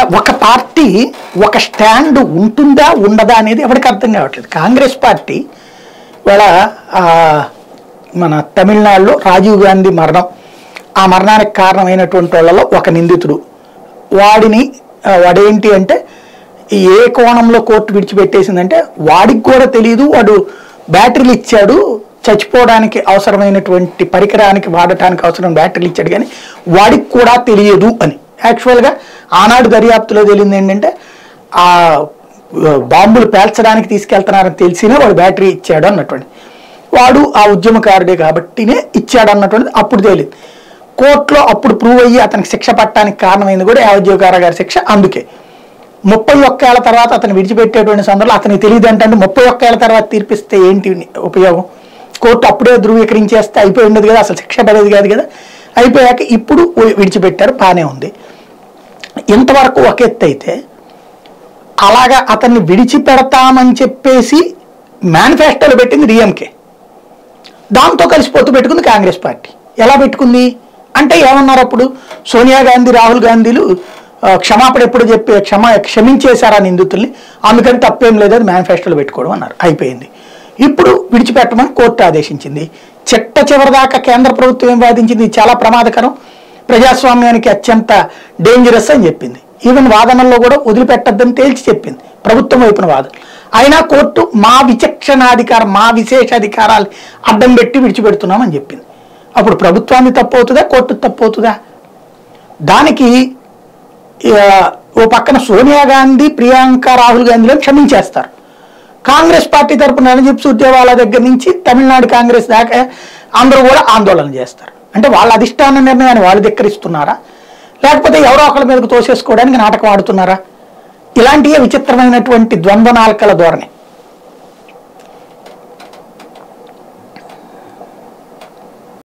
ఒక పార్టీ ఒక స్టాండ్ ఉంటుందా ఉండదా అనేది ఎవరికి అర్థం కావట్లేదు కాంగ్రెస్ పార్టీ ఇవాళ ఆ, మన తమిళనాడులో రాజీవ్ గాంధీ మరణం ఆ మరణానికి కారణమైనటువంటి వాళ్ళలో ఒక నిందితుడు వాడిని ఆ, వాడేంటి అంటే ఈ ఏ కోణంలో కోర్టు విడిచిపెట్టేసిందంటే వాడికి కూడా తెలియదు వాడు బ్యాటరీలు ఇచ్చాడు చచ్చిపోవడానికి అవసరమైనటువంటి పరికరానికి వాడటానికి అవసరం బ్యాటరీలు ఇచ్చాడు కానీ వాడికి కూడా తెలియదు అని యాక్చువల్గా ఆనాడు దర్యాప్తులో తెలిసింది ఏంటంటే ఆ బాంబులు పేల్చడానికి తీసుకెళ్తున్నారని తెలిసినా వాడు బ్యాటరీ ఇచ్చాడు అన్నటువంటి వాడు ఆ ఉద్యమకారుడే కాబట్టినే ఇచ్చాడు అన్నటువంటిది అప్పుడు తేలింది కోర్టులో అప్పుడు ప్రూవ్ అయ్యి అతనికి శిక్ష పట్టడానికి కారణమైంది కూడా యావజ్జీవ కారాగార శిక్ష అందుకే ముప్పై ఒక్క ఏళ్ల తర్వాత అతను విడిచిపెట్టేటువంటి సందర్భంలో అతనికి తెలియదు అంటే ముప్పై ఒక్క ఏళ్ల తర్వాత తీర్పిస్తే ఏంటి ఉపయోగం కోర్టు అప్పుడే ధృవీకరించేస్తే అయిపోయి ఉండదు కదా అసలు శిక్ష పడేది కాదు కదా అయిపోయాక ఇప్పుడు విడిచిపెట్టారు బాగానే ఉంది ఇంతవరకు ఒక ఎత్తు అయితే అలాగా అతన్ని విడిచిపెడతామని చెప్పేసి మేనిఫెస్టోలో పెట్టింది డిఎంకే దాంతో కలిసి పొత్తు పెట్టుకుంది కాంగ్రెస్ పార్టీ ఎలా పెట్టుకుంది అంటే ఏమన్నారు అప్పుడు సోనియా గాంధీ రాహుల్ గాంధీలు ఆ, క్షమాపణ ఎప్పుడు చెప్పి క్షమ క్షమించేశారా నిందితుల్ని అందుకని తప్పేం లేదు అది మేనిఫెస్టోలో పెట్టుకోవడం అన్నారు అయిపోయింది ఇప్పుడు విడిచిపెట్టమని కోర్టు ఆదేశించింది చిట్ట చివరిదాకా కేంద్ర ప్రభుత్వం ఏం వాదించింది ఇది చాలా ప్రమాదకరం ప్రజాస్వామ్యానికి అత్యంత డేంజరస్ అని చెప్పింది ఈవెన్ వాదనల్లో కూడా వదిలిపెట్టద్దని తేల్చి చెప్పింది ప్రభుత్వం వైపున వాదన అయినా కోర్టు మా విచక్షణాధికారం మా విశేష అధికారాలు అడ్డం పెట్టి విడిచిపెడుతున్నామని చెప్పింది అప్పుడు ప్రభుత్వాన్ని తప్పు అవుతుందా కోర్టు తప్పు అవుతుందా దానికి ఆ, ఓ పక్కన సోనియా గాంధీ ప్రియాంక రాహుల్ గాంధీలను క్షమించేస్తారు కాంగ్రెస్ పార్టీ తరపున రణదీప్ సూర్జేవాలా దగ్గర నుంచి తమిళనాడు కాంగ్రెస్ దాకా అందరూ కూడా ఆందోళన చేస్తారు అంటే వాళ్ళ అధిష్టాన నిర్ణయాన్ని వాళ్ళు ధిక్కరిస్తున్నారా లేకపోతే ఎవరో ఒకళ్ళ మీదకు తోసేసుకోవడానికి నాటకం ఆడుతున్నారా ఇలాంటివే విచిత్రమైనటువంటి ద్వంద్వ నాల్కల ధోరణి